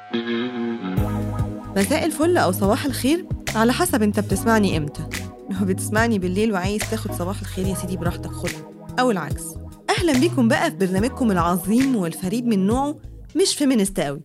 مساء الفل أو صباح الخير على حسب أنت بتسمعني إمتى لو بتسمعني بالليل وعايز تاخد صباح الخير يا سيدي براحتك خدها أو العكس أهلا بيكم بقى في برنامجكم العظيم والفريد من نوعه مش فيمينست قوي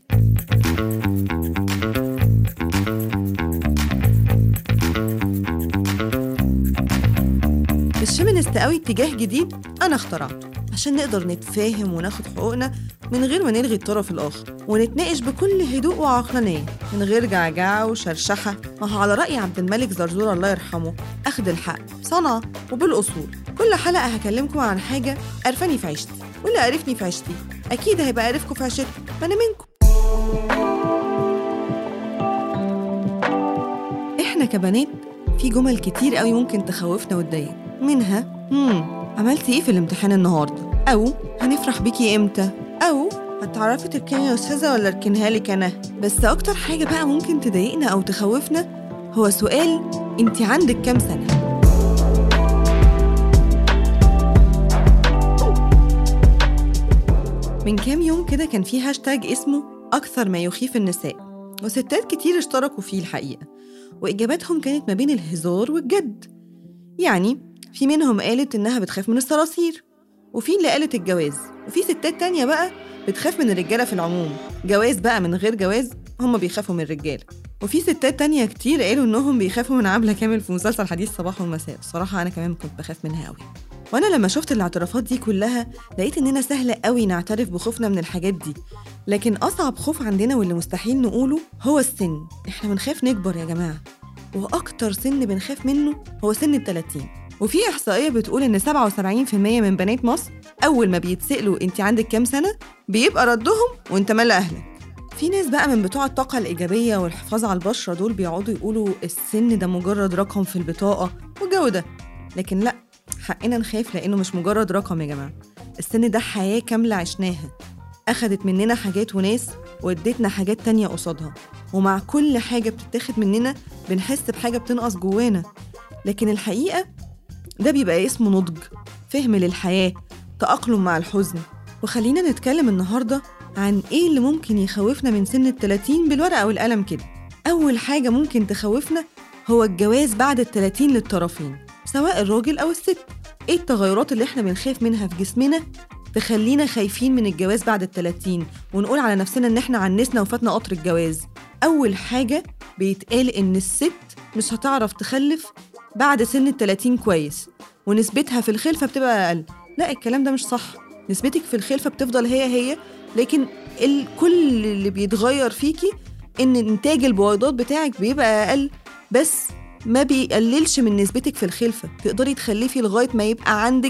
مش فيمينست قوي اتجاه جديد أنا اخترعته عشان نقدر نتفاهم وناخد حقوقنا من غير ما نلغي الطرف الآخر ونتناقش بكل هدوء وعقلانية من غير جعجعة وشرشحة ما هو على رأي عبد الملك زرزور الله يرحمه أخد الحق صنعة وبالأصول كل حلقة هكلمكم عن حاجة قرفاني في عيشتي واللي قرفني في عيشتي أكيد هيبقى قرفكم في عيشتكم ما أنا منكم إحنا كبنات في جمل كتير قوي ممكن تخوفنا وتضايق منها مم عملتي ايه في الامتحان النهارده او هنفرح بيكي امتى او هتعرفي تركني يا استاذه ولا اركنها لك انا بس اكتر حاجه بقى ممكن تضايقنا او تخوفنا هو سؤال انت عندك كام سنه من كام يوم كده كان في هاشتاج اسمه أكثر ما يخيف النساء وستات كتير اشتركوا فيه الحقيقة وإجاباتهم كانت ما بين الهزار والجد يعني في منهم قالت إنها بتخاف من الصراصير وفي اللي قالت الجواز وفي ستات تانية بقى بتخاف من الرجالة في العموم جواز بقى من غير جواز هم بيخافوا من الرجالة وفي ستات تانية كتير قالوا إنهم بيخافوا من عبلة كامل في مسلسل حديث صباح ومساء الصراحة أنا كمان كنت بخاف منها قوي وأنا لما شفت الاعترافات دي كلها لقيت إننا سهل قوي نعترف بخوفنا من الحاجات دي لكن أصعب خوف عندنا واللي مستحيل نقوله هو السن إحنا بنخاف نكبر يا جماعة وأكتر سن بنخاف منه هو سن التلاتين وفي إحصائية بتقول إن 77% من بنات مصر أول ما بيتسألوا أنت عندك كام سنة بيبقى ردهم وأنت مال أهلك في ناس بقى من بتوع الطاقة الإيجابية والحفاظ على البشرة دول بيقعدوا يقولوا السن ده مجرد رقم في البطاقة والجو ده لكن لأ حقنا نخاف لأنه مش مجرد رقم يا جماعة السن ده حياة كاملة عشناها أخدت مننا حاجات وناس وادتنا حاجات تانية قصادها ومع كل حاجة بتتاخد مننا بنحس بحاجة بتنقص جوانا لكن الحقيقة ده بيبقى اسمه نضج فهم للحياة تأقلم مع الحزن وخلينا نتكلم النهاردة عن إيه اللي ممكن يخوفنا من سن التلاتين بالورقة والقلم كده أول حاجة ممكن تخوفنا هو الجواز بعد التلاتين للطرفين سواء الراجل أو الست إيه التغيرات اللي إحنا بنخاف منها في جسمنا تخلينا خايفين من الجواز بعد التلاتين ونقول على نفسنا إن إحنا عنسنا وفاتنا قطر الجواز أول حاجة بيتقال إن الست مش هتعرف تخلف بعد سن التلاتين كويس ونسبتها في الخلفة بتبقى أقل لا الكلام ده مش صح نسبتك في الخلفة بتفضل هي هي لكن ال- كل اللي بيتغير فيكي إن إنتاج البويضات بتاعك بيبقى أقل بس ما بيقللش من نسبتك في الخلفة تقدري تخلفي لغاية ما يبقى عندك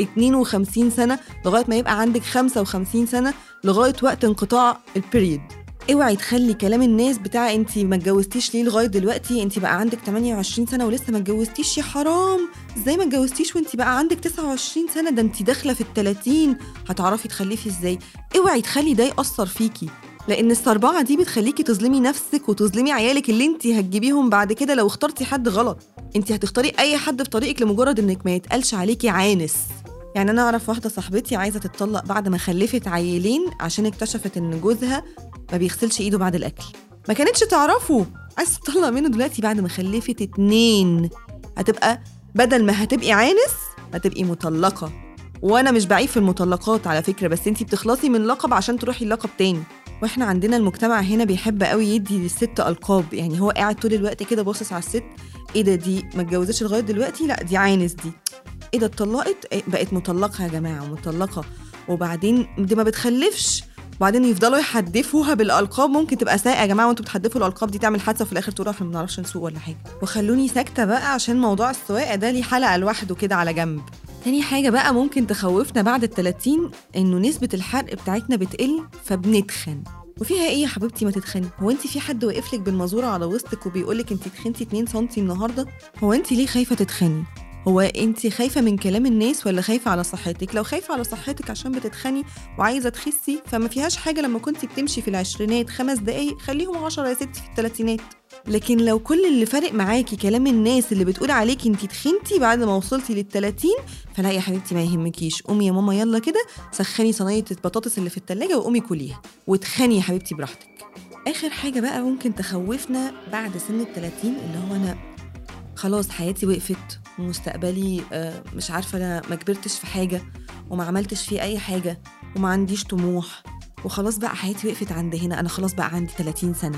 52 سنة لغاية ما يبقى عندك 55 سنة لغاية وقت انقطاع البريود اوعي تخلي كلام الناس بتاع انت ما اتجوزتيش ليه لغايه دلوقتي انت بقى عندك 28 سنه ولسه ما اتجوزتيش يا حرام ازاي ما اتجوزتيش وانت بقى عندك 29 سنه ده انت داخله في ال 30 هتعرفي تخلفي ازاي اوعي تخلي ده ياثر فيكي لان السربعه دي بتخليكي تظلمي نفسك وتظلمي عيالك اللي انت هتجيبيهم بعد كده لو اخترتي حد غلط انت هتختاري اي حد في طريقك لمجرد انك ما يتقالش عليكي عانس يعني انا اعرف واحده صاحبتي عايزه تتطلق بعد ما خلفت عيلين عشان اكتشفت ان جوزها ما بيغسلش ايده بعد الاكل ما كانتش تعرفه عايزه تطلق منه دلوقتي بعد ما خلفت اتنين هتبقى بدل ما هتبقي عانس هتبقي مطلقه وانا مش بعيب في المطلقات على فكره بس انتي بتخلصي من لقب عشان تروحي لقب تاني واحنا عندنا المجتمع هنا بيحب قوي يدي للست القاب يعني هو قاعد طول الوقت كده باصص على الست ايه ده دي ما اتجوزتش لغايه دلوقتي لا دي عانس دي ايه ده اتطلقت إيه بقت مطلقه يا جماعه مطلقه وبعدين دي ما بتخلفش وبعدين يفضلوا يحدفوها بالالقاب ممكن تبقى سايقه يا جماعه وانتوا بتحدفوا الالقاب دي تعمل حادثه وفي الاخر تقولوا احنا ما بنعرفش نسوق ولا حاجه وخلوني ساكته بقى عشان موضوع السواقه ده ليه حلقه لوحده كده على جنب تاني حاجة بقى ممكن تخوفنا بعد التلاتين إنه نسبة الحرق بتاعتنا بتقل فبنتخن وفيها ايه يا حبيبتي ما تتخني هو انت في حد واقف لك بالمزوره على وسطك وبيقول لك انت تخنتي 2 سم النهارده هو انت ليه خايفه تتخني هو انت خايفه من كلام الناس ولا خايفه على صحتك لو خايفه على صحتك عشان بتتخني وعايزه تخسي فما فيهاش حاجه لما كنت بتمشي في العشرينات خمس دقايق خليهم عشرة يا ستي في الثلاثينات لكن لو كل اللي فارق معاكي كلام الناس اللي بتقول عليكي انت تخنتي بعد ما وصلتي للتلاتين فلا يا حبيبتي ما يهمكيش قومي يا ماما يلا كده سخني صينيه البطاطس اللي في التلاجة وقومي كليها وتخني يا حبيبتي براحتك آخر حاجة بقى ممكن تخوفنا بعد سن التلاتين اللي هو أنا خلاص حياتي وقفت ومستقبلي آه، مش عارفة أنا ما كبرتش في حاجة وما عملتش فيه أي حاجة وما عنديش طموح وخلاص بقى حياتي وقفت عند هنا أنا خلاص بقى عندي 30 سنة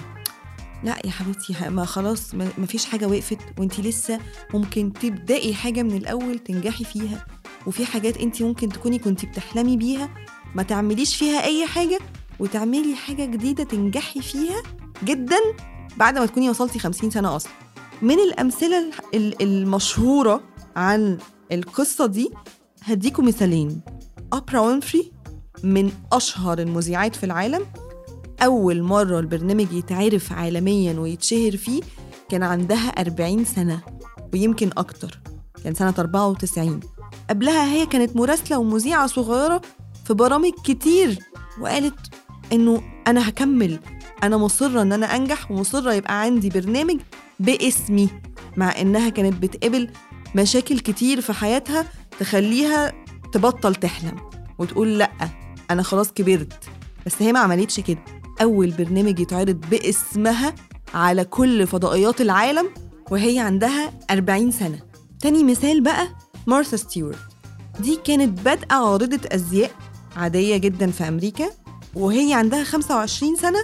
لا يا حبيبتي ما خلاص ما فيش حاجة وقفت وانت لسه ممكن تبدأي حاجة من الأول تنجحي فيها وفي حاجات انت ممكن تكوني كنت بتحلمي بيها ما تعمليش فيها أي حاجة وتعملي حاجة جديدة تنجحي فيها جدا بعد ما تكوني وصلتي 50 سنة أصلا من الأمثلة المشهورة عن القصة دي هديكم مثالين أوبرا وينفري من أشهر المذيعات في العالم أول مرة البرنامج يتعرف عالميا ويتشهر فيه كان عندها 40 سنة ويمكن أكتر كان سنة 94 قبلها هي كانت مراسلة ومذيعة صغيرة في برامج كتير وقالت إنه أنا هكمل أنا مصرة إن أنا أنجح ومصرة يبقى عندي برنامج باسمي مع إنها كانت بتقابل مشاكل كتير في حياتها تخليها تبطل تحلم وتقول لأ أنا خلاص كبرت بس هي ما عملتش كده أول برنامج يتعرض باسمها على كل فضائيات العالم وهي عندها 40 سنة تاني مثال بقى مارثا ستيوارت دي كانت بادئة عارضة أزياء عادية جدا في أمريكا وهي عندها 25 سنة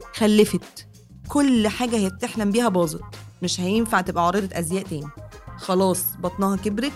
خلفت كل حاجة هي بتحلم بيها باظت مش هينفع تبقى عارضة أزياء تاني خلاص بطنها كبرت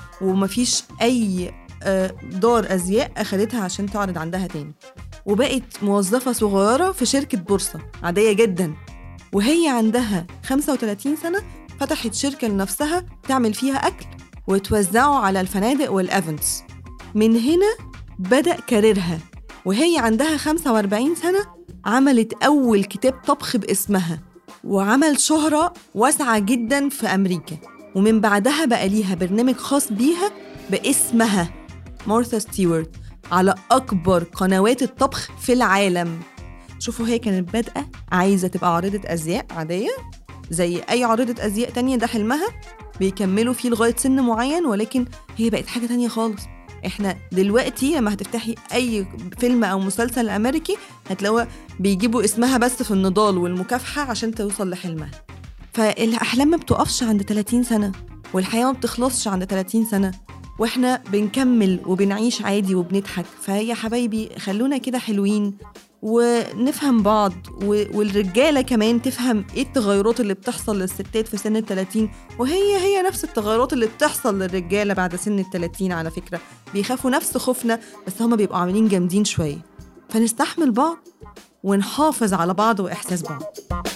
ومفيش أي آه، دار أزياء أخدتها عشان تعرض عندها تاني وبقت موظفة صغيرة في شركة بورصة عادية جدا وهي عندها 35 سنة فتحت شركة لنفسها تعمل فيها أكل وتوزعه على الفنادق والأفنتس من هنا بدأ كاريرها وهي عندها 45 سنة عملت أول كتاب طبخ باسمها وعمل شهرة واسعة جدا في أمريكا ومن بعدها بقى ليها برنامج خاص بيها باسمها مارثا ستيوارت على أكبر قنوات الطبخ في العالم شوفوا هي كانت بادئة عايزة تبقى عارضة أزياء عادية زي أي عارضة أزياء تانية ده حلمها بيكملوا فيه لغاية سن معين ولكن هي بقت حاجة تانية خالص احنا دلوقتي لما هتفتحي اي فيلم او مسلسل امريكي هتلاقوا بيجيبوا اسمها بس في النضال والمكافحه عشان توصل لحلمها فالاحلام ما بتقفش عند 30 سنه والحياه ما بتخلصش عند 30 سنه واحنا بنكمل وبنعيش عادي وبنضحك فهي حبايبي خلونا كده حلوين ونفهم بعض والرجالة كمان تفهم ايه التغيرات اللي بتحصل للستات في سن التلاتين وهي هي نفس التغيرات اللي بتحصل للرجالة بعد سن التلاتين على فكرة بيخافوا نفس خوفنا بس هما بيبقوا عاملين جامدين شوية فنستحمل بعض ونحافظ على بعض وإحساس بعض